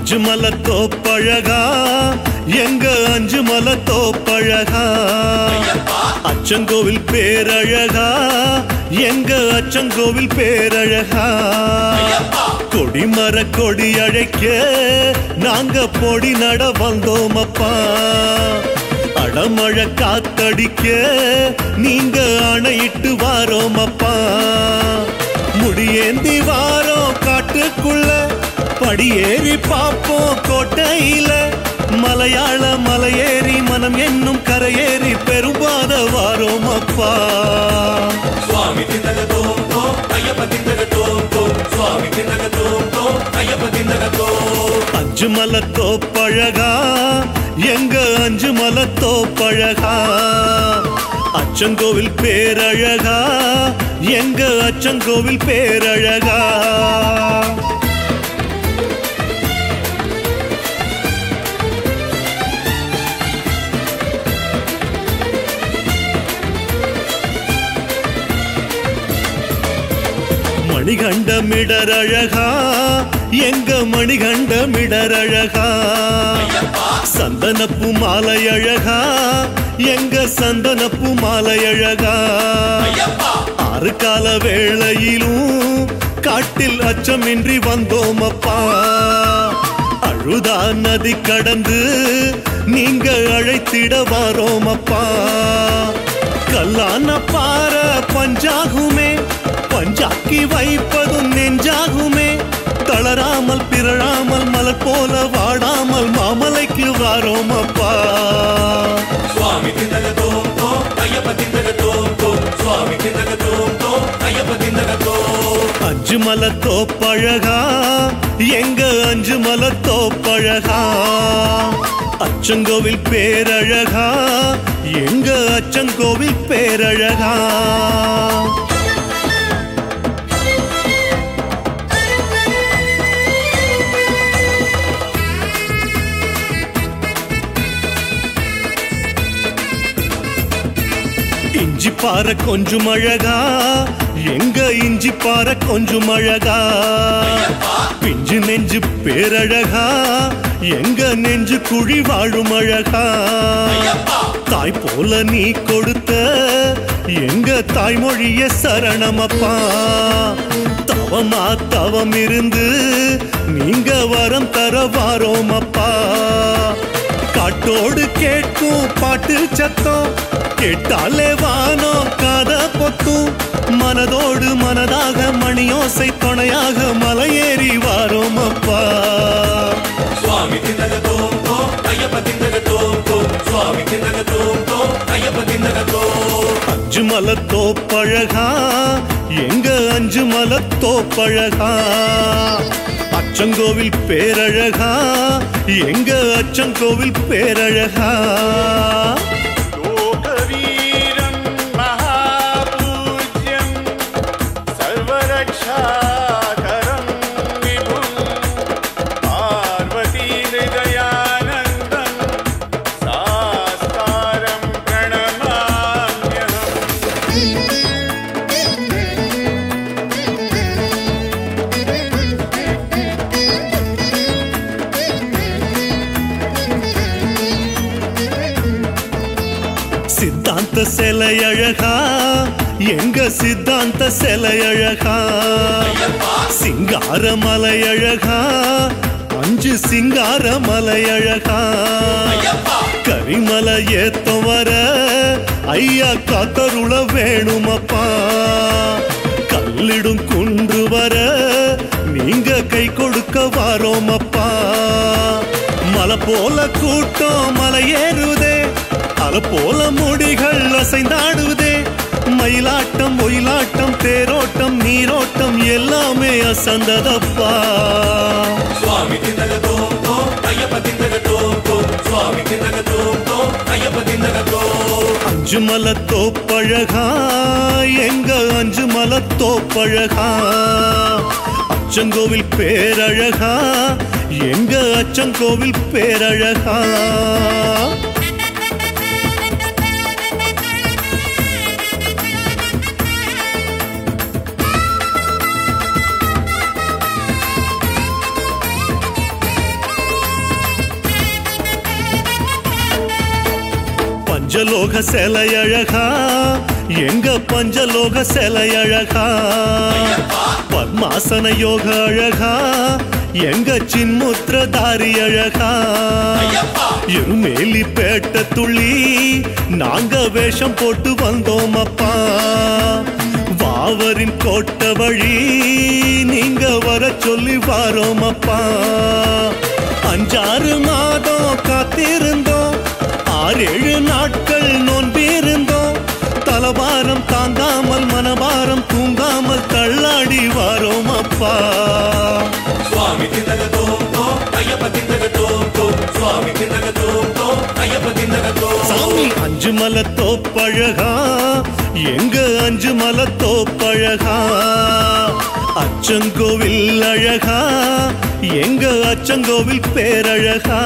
அஞ்சு மலை தோப்பழகா எங்க அஞ்சு மலை தோப்பழகா அச்சங்கோவில் பேரழகா எங்க அச்சங்கோவில் பேரழகா கொடிமர கொடி அழைக்க நாங்க பொடி நட வந்தோம் அப்பா அடமழை காத்தடிக்க நீங்க அணையிட்டு வாரோம் அப்பா முடியேந்தி வாரோம் காட்டுக்குள்ள படியேறி பாப்போம் கோட்டையில மலையாள மலையேறி மனம் என்னும் கரையேறி பெரும்பாத வாரோம் அப்பா சுவாமி திந்தக தோம் தோம் ஐயப்ப திந்தக தோம் தோம் சுவாமி திந்தக தோம் தோம் ஐயப்ப திந்தக தோம் அஞ்சு மலை தோப்பழகா எங்க அஞ்சு மலை தோப்பழகா அச்சங்கோவில் பேரழகா எங்க அச்சங்கோவில் பேரழகா மணிகண்டமிடரழகா எங்க மணிகண்டமிடரழகா சந்தனப்பு மாலை அழகா எங்க சந்தனப்பு மாலை அழகா ஆறு கால வேளையிலும் காட்டில் அச்சமின்றி வந்தோம் அப்பா அழுதா நதி கடந்து நீங்க அழைத்திட வாரோம் அப்பா கல்லான பார பஞ்சாகுமே பஞ்சாக்கி வைப்பதும் நெஞ்சாகுமே தளராமல் பிறழாமல் மலர் போல வாடாமல் மாமலைக்கு வாரோம் அப்பா சுவாமி திந்தக தோம் தோம் ஐயப்ப திந்தக தோம் தோம் சுவாமி திந்தக தோம் தோம் ஐயப்ப திந்தக தோம் அஞ்சு மலை தோப்பழகா எங்க அஞ்சு மலை தோப்பழகா அச்சங்கோவில் பேரழகா எங்க அச்சங்கோவில் பேரழகா இஞ்சி பாற கொஞ்சம் அழகா எங்க இஞ்சி பாற கொஞ்சம் அழகா பிஞ்சு நெஞ்சு பேரழகா எங்க நெஞ்சு குழி வாழும் அழகா தாய் போல நீ கொடுத்த எங்க தாய்மொழிய சரணமப்பா தவமா தவம் இருந்து நீங்க வரம் தர வாரோம் அப்பா காட்டோடு கேட்கும் பாட்டு சத்தம் கேட்டாலே வானோ காத பொத்தும் மனதோடு மனதாக மணியோசை துணையாக மலையேறி வாரோம் அப்பா சுவாமி திந்தக தோம் தோம் ஐயப்ப திந்தக தோம் தோம் சுவாமி திந்தக தோம் தோம் ஐயப்ப திந்தக தோம் அஞ்சு மலை தோப்பழகா எங்க அஞ்சு மலை தோப்பழகா அச்சங்கோவில் பேரழகா எங்க அச்சங்கோவில் பேரழகா लोकवीरं महापूज्यं सर्वरक्षाकरं विभुं पार्वतीहृदयानन्दं सास्तारं प्रणमाम्यहम् சித்தாந்த சிலை அழகா எங்க சித்தாந்த சிலை அழகா சிங்கார மலை அழகா அஞ்சு சிங்கார மலை அழகா கரிமலை ஏத்தம் வர ஐயா காத்தருள வேணுமப்பா கல்லிடும் குன்று வர நீங்க கை கொடுக்க வாரோம் அப்பா மலை போல கூட்டம் மலை ஏறுதே அலை போல முடிகள் அசைந்தாடுதே மயிலாட்டம் ஒயிலாட்டம் தேரோட்டம் நீரோட்டம் எல்லாமே அசந்ததப்பா சுவாமி திந்தக தோம் தோம் ஐயப்ப திந்தக தோம் தோம் சுவாமி திந்தக தோம் தோம் ஐயப்ப திந்தக தோம் அஞ்சு மலை தோப்பழகா எங்க அஞ்சு மலை தோப்பழகா அச்சங்கோவில் பேரழகா எங்க அச்சங்கோவில் பேரழகா பஞ்சலோக சிலை அழகா எங்க பஞ்சலோக சிலை அழகா பத்மாசன யோக அழகா எங்க சின்முத்திரதாரி அழகா எருமேலி பேட்ட துள்ளி நாங்க வேஷம் போட்டு வந்தோம் அப்பா வாவரின் கோட்ட வழி நீங்க வர சொல்லி வாரோம் அப்பா அஞ்சாறு மாதம் காத்திருந்தோம் ஆறேழு நாட்கள் நோன்பிருந்தோம் தலபாரம் தாங்காமல் மனபாரம் தூங்காமல் தள்ளாடி வாரோம் அப்பா சுவாமி திந்தக தோம் தோம் ஐயப்ப திந்தக தோம் தோம் சுவாமி திந்தக தோம் தோம் ஐயப்ப திந்தக தோம் சாமி அஞ்சு மலை தோப்பழகா எங்க அஞ்சு மலை தோப்பழகா அச்சங்கோவில் அழகா எங்க அச்சங்கோவில் பேரழகா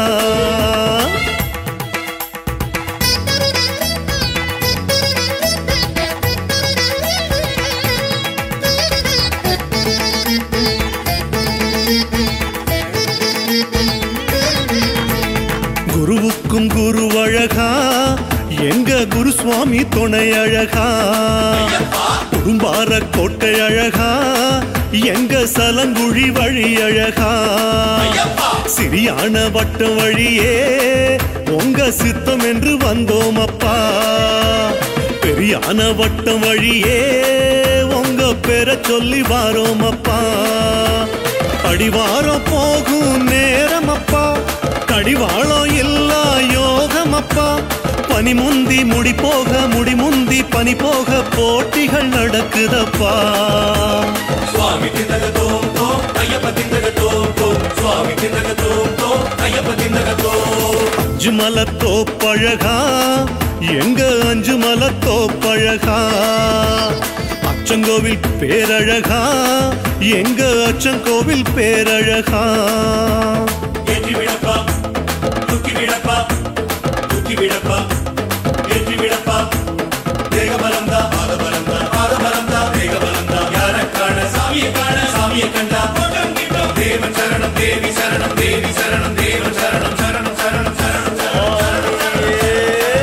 குருவுக்கும் குரு அழகா எங்க குரு சுவாமி துணை அழகா குறும்பார கோட்டை அழகா எங்க சலங்குழி வழி அழகா சிறியான வட்டம் வழியே உங்க சித்தம் என்று வந்தோம் அப்பா பெரியான வட்டம் வழியே உங்க பேரை சொல்லி வாரோம் அப்பா அடிவாரம் போகும் நேரம் அப்பா கடிவாளம் இல்லா யோகம் அப்பா பனி முந்தி முடி போக முடி முந்தி பனி போக போட்டிகள் நடக்குதப்பா சுவாமி திந்தக தோம் தோம் ஐயப்ப திந்தக தோம் தோம் சுவாமி திந்தக தோம் தோம் ஐயப்ப திந்தக தோம் அஞ்சு மலை தோப்பழகா எங்க அஞ்சு மலை தோப்பழகா அச்சங்கோவில் பேரழகா எங்க அச்சங்கோவில் பேரழகா ஏற்றி விடப்பா தூக்கி விடப்பா தூக்கி விடப்பா ஏற்றி விடப்பா தேக பலந்தா பாத பலந்தா பாத பலந்தா தேக பலந்தா யார காண சாமியை காண சாமியை கண்டா ஓட்டம் கிட்டம் தேவன் சரணம் தேவி சரணம் தேவி சரணம் தேவன் சரணம் சரணம் சரணம் சரணம் சரணம்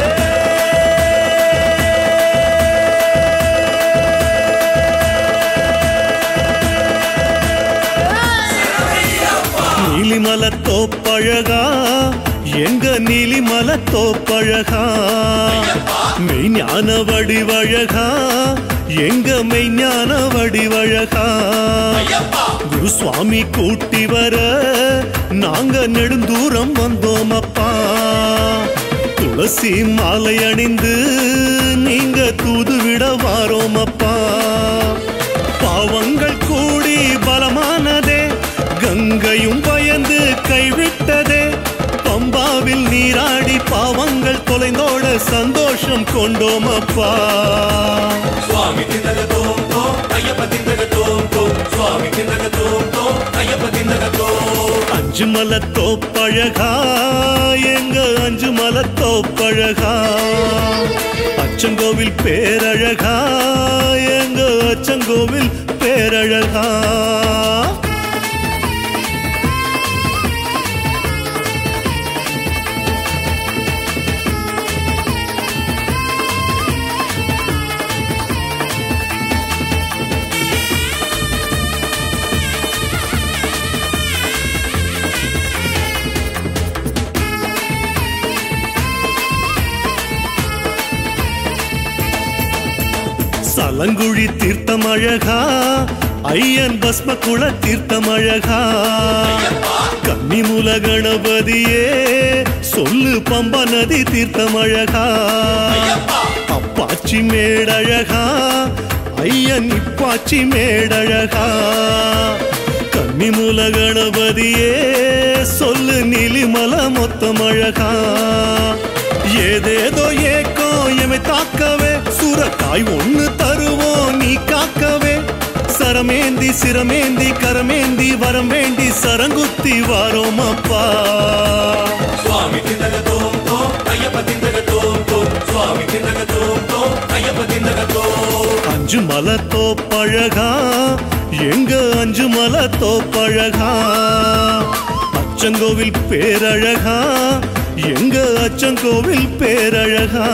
நீலிமலை தோப்பழகா எங்க நீலிமலை தோப்பழகா மெய்ஞான வடிவழகா எங்க மெய்ஞான வடிவழகா குரு சுவாமி கூட்டி வர நாங்க நெடுந்தூரம் வந்தோம் அப்பா துளசி மாலை அணிந்து நீங்க தூதுவிட வாரோம் அப்பா பாவங்கள் கூடி பலமானதே கங்கையும் பயந்து கைவிட்டதே பம்பாவில் நீராடி பாவங்கள் தொலைந்தோட சந்தோஷம் கொண்டோம் அப்பா சுவாமி திந்தக தோம் தோம் ஐயப்ப திந்தக தோம் தோம் சுவாமி திந்தக தோம் தோம் ஐயப்ப திந்தக தோம் அஞ்சு மலை தோப்பழகா எங்க அஞ்சு மலை தோப்பழகா அச்சங்கோவில் பேரழகா எங்க அச்சங்கோவில் பேரழகா சலங்குழி தீர்த்தம் அழகா ஐயன் பஸ்ம குள தீர்த்தம் அழகா கன்னிமூல கணபதியே சொல்லு பம்பா நதி தீர்த்தம் அழகா அப்பாச்சி மேடழகா ஐயன் இப்பாச்சி மேடழகா கன்னிமூல கணபதியே சொல்லு நீலிமல மொத்தம் அழகா ஏதேதோ ஏக்கம் எமை தாக்கவே சுரக்காய் ஒண்ணு தருவோம் நீ காக்கவே சரமேந்தி சிரமேந்தி கரமேந்தி வரம் வேண்டி சரங்குத்தி வாரோம் அப்பா சுவாமி திந்தக தோம் தோம் ஐயப்ப திந்தக தோம் தோம் சுவாமி திந்தக தோம் தோம் ஐயப்ப திந்தக தோம் அஞ்சு மலை தோப்பழகா எங்க அஞ்சு மலை தோப்பழகா அச்சங்கோவில் பேரழகா எங்க அச்சங்கோவில் பேரழகா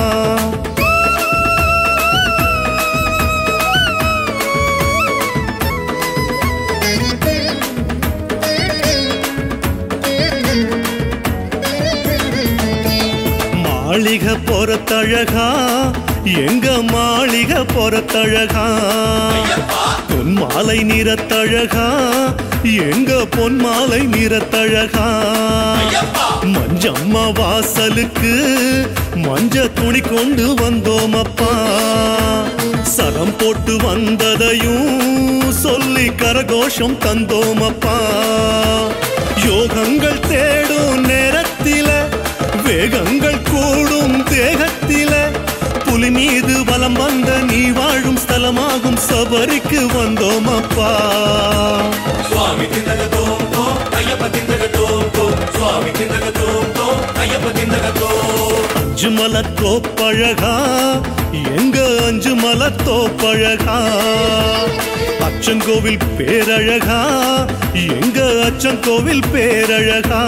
மாளிகை பொறத்தழகா எங்க மாளிகை பொறத்தழகா பொன் மாலை நிறத்தழகா எங்க பொன் மாலை நிறத்தழகா மஞ்சம்மா வாசலுக்கு மஞ்ச துணி கொண்டு வந்தோம் அப்பா சரம் போட்டு வந்ததையும் சொல்லி கரகோஷம் தந்தோம் அப்பா யோகங்கள் தேடும் நேரத்தில வேகங்கள் கூடும் தேகத்தில புலி மீது வலம் வந்த நீ வாழும் ஸ்தலமாகும் சபரிக்கு வந்தோம் அப்பா சுவாமி திந்தக தோம் தோம் ஐயப்ப திந்தக தோம் தோம் சுவாமி திந்தக தோம் தோம் ஐயப்ப திந்தக தோம் அஞ்சு மலை தோப்பழகா எங்க அஞ்சு மலை தோப்பழகா அச்சங்கோவில் பேரழகா எங்க அச்சங்கோவில் பேரழகா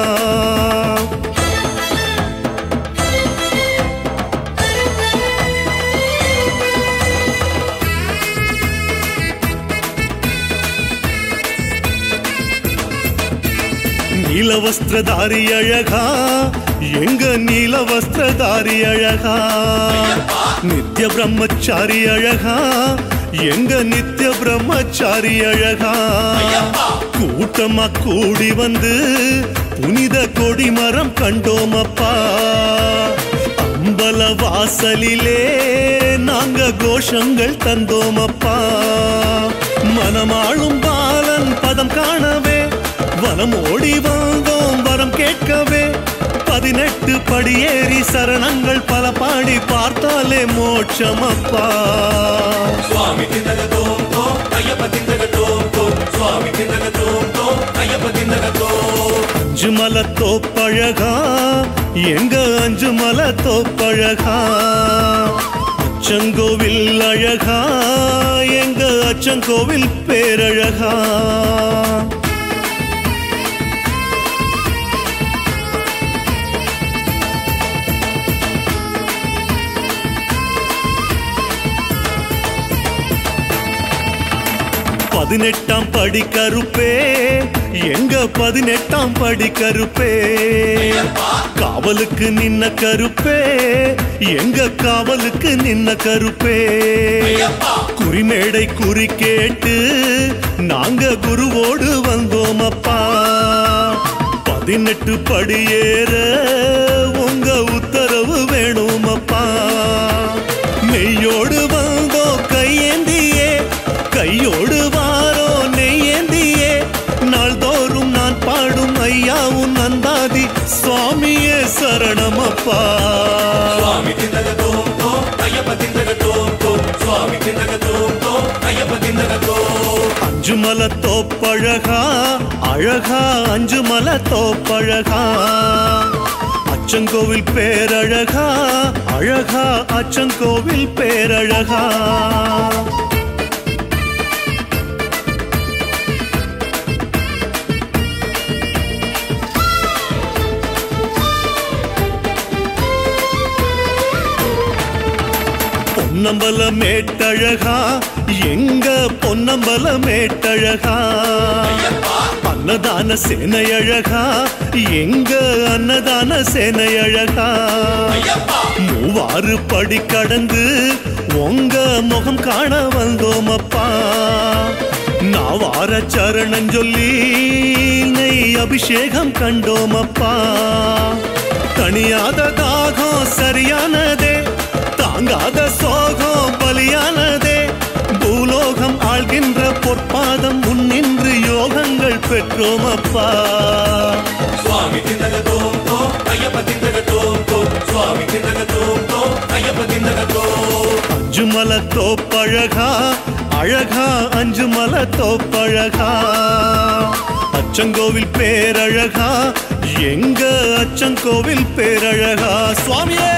நீல வஸ்திரதாரி அழகா எங்க நீல வஸ்திரதாரி அழகா நித்ய பிரம்மச்சாரி அழகா எங்க நித்ய பிரம்மச்சாரி அழகா கூட்டமா கூடி வந்து புனித கொடி மரம் கண்டோம் அப்பா அம்பல வாசலிலே நாங்க கோஷங்கள் தந்தோம் அப்பா மனமாளும் பாலன் பதம் காணவே வனம் ஓடி வந்தோம் வரம் கேட்கவே பதினெட்டு படியேறி சரணங்கள் பல பாடி பார்த்தாலே மோட்சம் அப்பா சுவாமி திந்தக தோம் தோம் ஐயப்ப திந்தக தோம் தோம் சுவாமி திந்தக தோம் தோம் ஐயப்ப திந்தக தோம் அஞ்சு மலை தோப்பழகா எங்க அஞ்சு மலை தோப்பழகா அச்சங்கோவில் அழகா எங்க அச்சங்கோவில் பேரழகா பதினெட்டாம் படி கருப்பே எங்க பதினெட்டாம் படி கருப்பே காவலுக்கு நின்ன கருப்பே எங்க காவலுக்கு நின்ன கருப்பே குறிமேடை குறி கேட்டு நாங்க குருவோடு வந்தோம் அப்பா பதினெட்டு படியேற உங்க உத்தரவு வேணும் அப்பா மெய்யோடு வந்தோம் கையேந்தியே கையோடு வாரோ நெய்யேந்தியே நாள்தோறும் நான் பாடும் ஐயாவும் நந்தாதி சுவாமியே சரணமப்பா சுவாமி திந்தக தோம் தோம் ஐயப்ப திந்தக தோம் தோம் சுவாமி திந்தக தோம் தோம் ஐயப்ப திந்தக தோம் அஞ்சு மலை தோப்பழகா அழகா அஞ்சு மலை தோப்பழகா அச்சங்கோவில் பேரழகா அழகா அச்சங்கோவில் பேரழகா பொன்னம்பல மேட்டழகா எங்க பொன்னம்பல மேட்டழகா அன்னதான சேனையழகா எங்க அன்னதான சேனையழகா மூவாறு படி கடந்து உங்க முகம் காண வந்தோம் அப்பா நாவார சரணம் சொல்லி நெய் அபிஷேகம் கண்டோம் அப்பா தனியாத தாகம் சரியானதே தாங்காத சோகம் பலியானதே பூலோகம் ஆள்கின்ற பொற்பாதம் முன்னின்று யோகங்கள் பெற்றோம் அப்பா சுவாமி திந்தக தோம் தோம் ஐயப்ப திந்தக தோம் தோம் சுவாமி திந்தக தோம் தோம் ஐயப்ப திந்தக தோம் அஞ்சு மலை தோப்பழகா அழகா அஞ்சு மலை தோப்பழகா அச்சங்கோவில் பேரழகா எங்க அச்சங்கோவில் பேரழகா சுவாமியே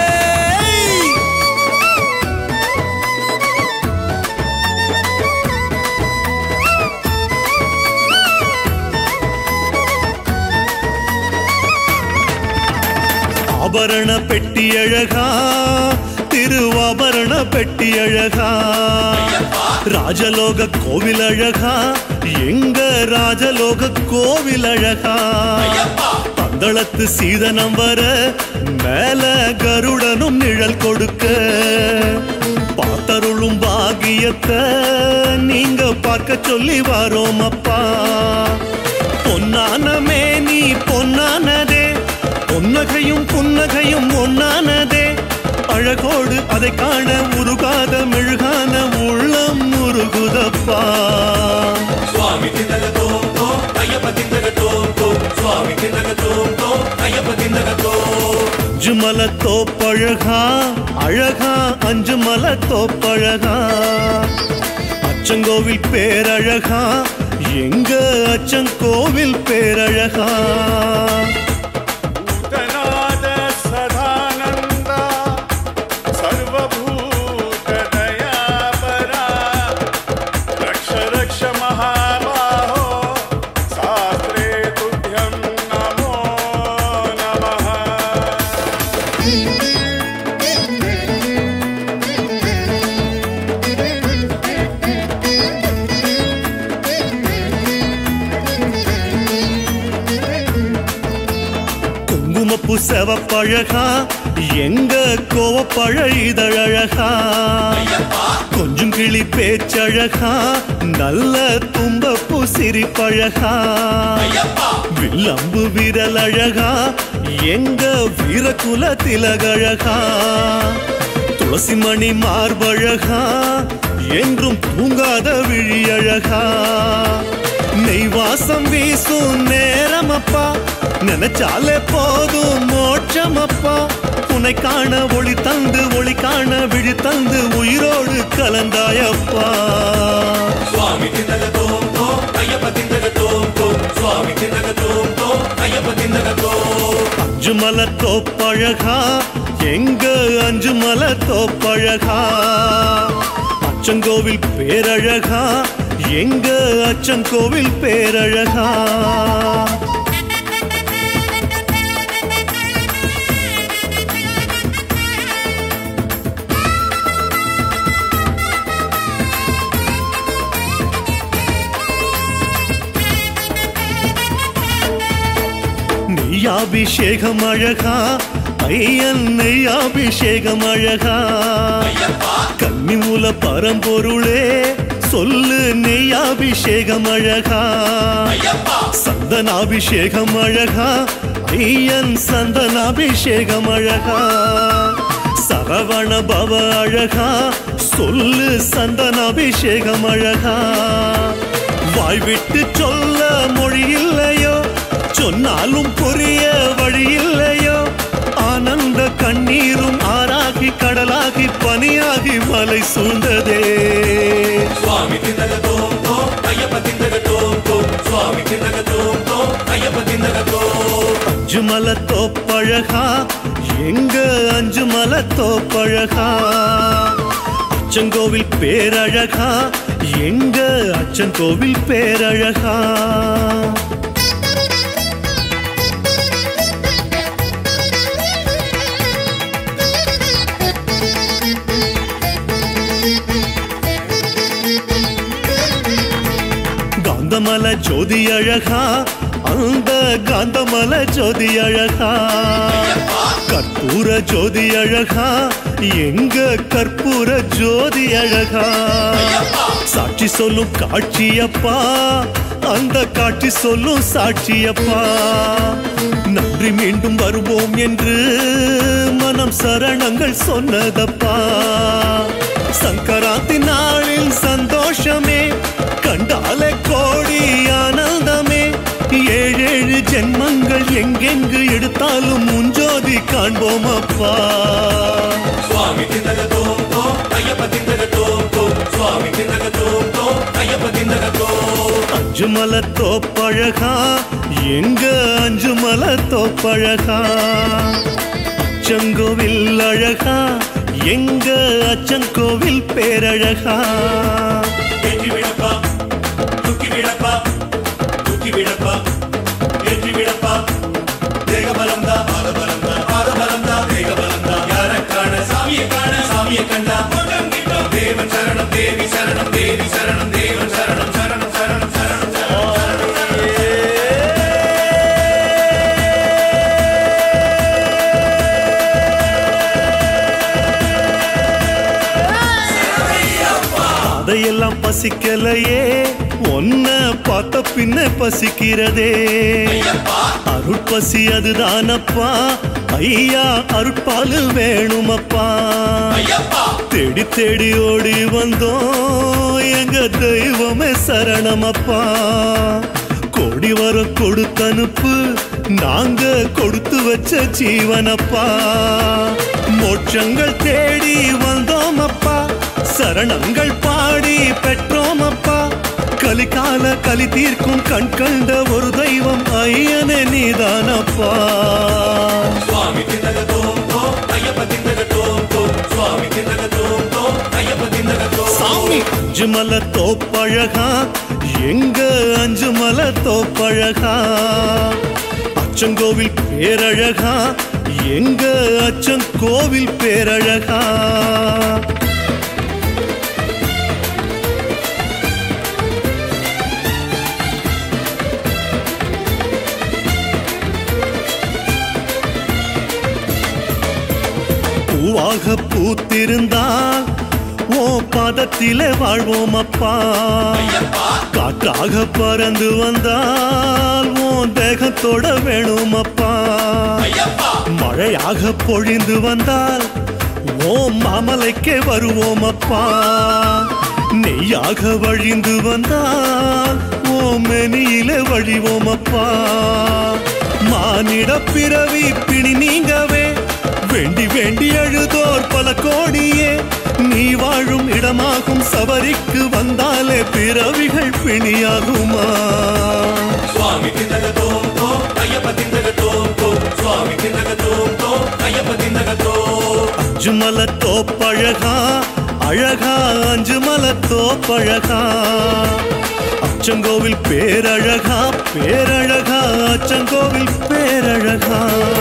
ஆபரண பெட்டி அழகா திருவாபரண பெட்டி அழகா ராஜலோக கோவில் அழகா எங்க ராஜலோக கோவில் அழகா பந்தளத்து சீதனம் வர மேல கருடனும் நிழல் கொடுக்க பார்த்தருளும் பாகியத்தை நீங்க பார்க்க சொல்லி வரோம் அப்பா பொன்னானமே நீ பொன்னானதே பொன்னகையும் புன்னகையும் ஒன்னானதே அழகோடு அதை காண உருகாத மெழுகான உள்ளம் முருகுதப்பா சுவாமி திண்டக தோம் தோம் ஐயப்ப திண்டக தோம் தோம் சுவாமி திண்டக தோம் தோம் ஐயப்ப திண்டக தோம் அஞ்சு மலை தோப்பழகா அழகா அஞ்சு மலை தோப்பழகா அச்சங்கோவில் பேரழகா எங்க அச்சங்கோவில் பேரழகா भूतनाद सदानन्द सर्वभूतदयापरा रक्ष रक्ष महाबाहो शास्त्रे तुभ्यं नमो नमः குங்குமப்பூ செவப்பழகா எங்க கோவப்பழ இதழழகா கொஞ்சம் கிளி பேச்சழகா நல்ல தும்பப்பூ சிரிப்பழகா வில்லம்பு விரல் அழகா எங்க வீரகுல திலகழகா துளசி மணி மார்பழகா என்றும் தூங்காத விழி அழகா நெய்வாசம் வீசும் நேரமப்பா நினைச்சாலே போதும் மோட்சமப்பா உன்னை காண ஒளி தந்து ஒளி காண விழி தந்து உயிரோடு கலந்தாயப்பா சுவாமி திண்டக தோம் தோம் ஐயப்ப திண்டக தோம் தோம் சுவாமி திண்டக தோம் தோம் ஐயப்ப திண்டக தோம் அஞ்சு மலை தோப்பழகா எங்க அஞ்சு மலை தோப்பழகா அச்சங்கோவில் பேரழகா எங்க அச்சங்கோவில் பேரழகா நெய்யாபிஷேகம் அழகா ஐயன் நெய்யாபிஷேகம் அழகா கன்னிமூல பரம்பொருளே சொல்லு நெய்யாபிஷேகம் அழகா சந்தனாபிஷேகம் அழகா ஐயன் சந்தனாபிஷேகம் அழகா சரவண பவ அழகா சொல்லு சந்தனாபிஷேகம் அழகா வாய் விட்டு சொல்ல மொழி இல்லையோ சொன்னாலும் புரிய வழி இல்லையோ ஆனந்த கண்ணீரும் ஆறாகி கடலாகி பனியாகி மலை சூழ்ந்ததே சுவாமி திண்டக தோம் தோம் ஐயப்ப திண்டக தோம் தோம் சுவாமி திண்டக தோம் தோம் ஐயப்ப திண்டக தோம் அஞ்சு மலை தோப்பழகா எங்க அஞ்சு மலை தோப்பழகா அச்சங்கோவில் பேரழகா எங்க அச்சங்கோவில் பேரழகா காந்தமல ஜோதி அழகா அந்த காந்தமல ஜோதி அழகா கற்பூர ஜோதி அழகா எங்க கற்பூர ஜோதி அழகா சாட்சி சொல்லும் காட்சியப்பா அந்த காட்சி சொல்லும் சாட்சியப்பா நன்றி மீண்டும் வருவோம் என்று மனம் சரணங்கள் சொன்னதப்பா சங்கராந்தி நாளில் சந்தோஷமே கண்டாலே கோடி ஆனந்தமே ஏழேழு ஜென்மங்கள் எங்கெங்கு எடுத்தாலும் முஞ்சோதி காண்போம் அப்பா சுவாமி திண்டக தோம் தோம் ஐயப்ப திண்டக தோம் தோம் சுவாமி திண்டக தோம் தோம் ஐயப்ப திண்டக தோம் அஞ்சு மலை தோப்பழகா எங்க அஞ்சு மலை தோப்பழகா அச்சங்கோவில் அழகா எங்க அச்சங்கோவில் பேரழகா ஏற்றி விடப்பா தூக்கி விடப்பா தூக்கி விடப்பா ஏற்றி விடப்பா தேக பலம் தான் பாத பலம் தான் பாத பலம் அதையெல்லாம் பசிக்கலையே ஒன்ன பார்த்த பின்ன பசிக்கிறதே அருட்பசி அதுதானப்பா ஐயா அருட்பாலு வேணுமப்பா தேடி தேடி ஓடி வந்தோம் எங்க தெய்வமே சரணமப்பா கோடி வரம் கொடுத்தனுப்பு நாங்க கொடுத்து வச்ச ஜீவனப்பா மோட்சங்கள் தேடி வந்தோம் அப்பா சரணங்கள் பாடி பெற்றோம் அப்பா கலிகால கலி தீர்க்கும் கண் கண்ட ஒரு தெய்வம் ஐயனே நீதானப்பா சுவாமி திந்தக தோம் தோம் ஐயப்ப திந்தக தோம் தோம் சுவாமி திந்தக தோம் தோம் ஐயப்ப திந்தக தோம் சாமி அஞ்சு மலை தோப்பழகா எங்க அஞ்சு மலை தோப்பழகா அச்சங்கோவில் பேரழகா எங்க அச்சங்கோவில் பேரழகா பூவாக பூத்திருந்தால் ஓ பாதத்திலே வாழ்வோம் அப்பா காற்றாக பறந்து வந்தால் ஓ தேகத்தோட வேணும் அப்பா மழையாக பொழிந்து வந்தால் ஓ மாமலைக்கே வருவோம் அப்பா நெய்யாக வழிந்து வந்தால் ஓ மெனியிலே வழிவோம் அப்பா மானிட பிறவி பிணி நீங்கவே வேண்டி வேண்டி அழுதோர் பல கோடியே நீ வாழும் இடமாகும் சபரிக்கு வந்தாலே பிறவிகள் பிணியாகுமா சுவாமி திந்தக தோம் தோம் ஐயப்ப திந்தக தோம் தோம் சுவாமி திந்தக தோம் தோம் ஐயப்ப திந்தக தோம் அஞ்சு மலை தோப்பழகா அழகா அஞ்சு மலை தோப்பழகா அச்சங்கோவில் பேரழகா பேரழகா அச்சங்கோவில் பேரழகா